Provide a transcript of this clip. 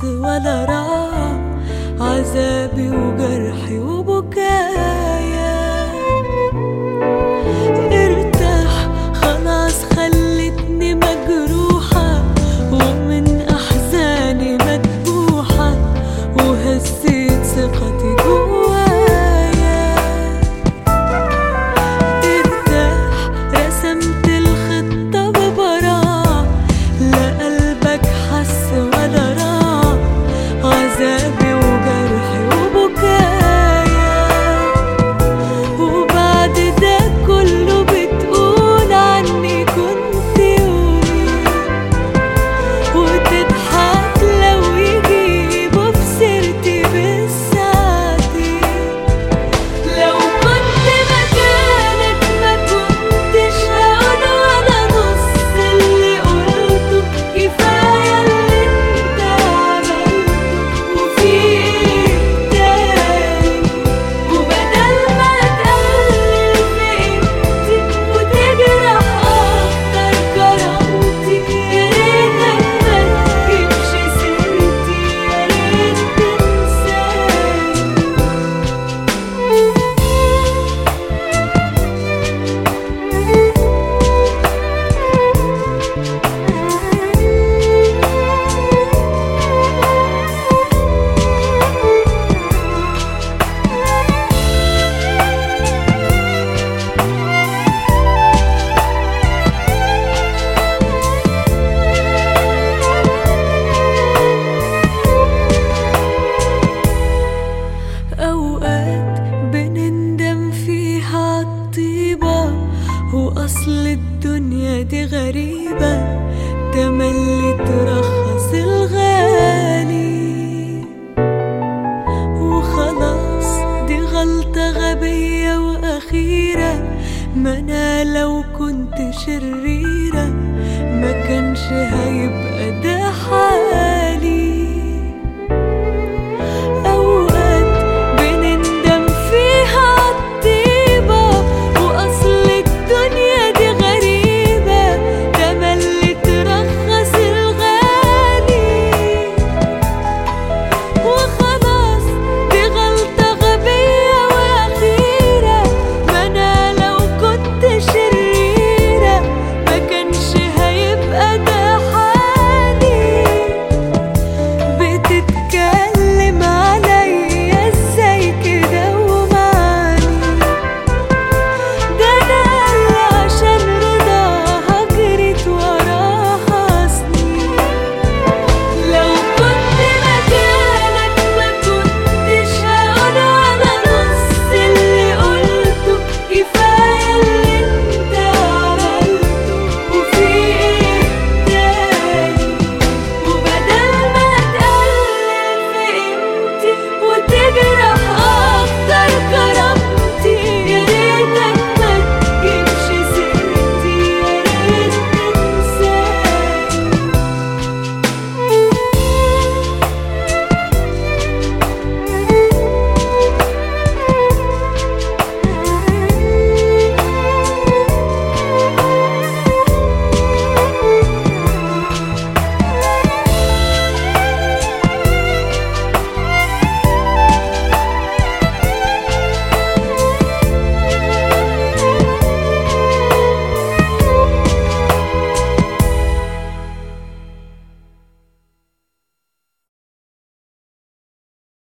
ولا راح عذابي وجرحي وبكايا ارتاح خلاص خلتني مجروحة ومن أحزاني مدبوحة وهزيت ثقتي جوايا ارتاح رسمت الخطة ببراء لا قلبك حس ولا راح عذابي وجرحي وبكايا وبعد ده كله بتقول عني كنت يومي وتضحك لو يجيبوا في سيرتي بالساعتين لو كنت مكانك ما كنتش هقول ولا نص اللي قلته كفاية اللي انت عملته وفي ايه تاني وبدل ما تقلل في قيمتي وتجرح اكتر كرامتي يا ريتك ما تجيبش سيرتي يا ريت تنساني أوقات بنندم فيها عالطيبة وأصل الدنيا دي غريبة تملي ترخص الغالي وخلاص دي غلطة غبية وأخيرة ما أنا لو كنت شريرة ما كانش هيبقى ده حالي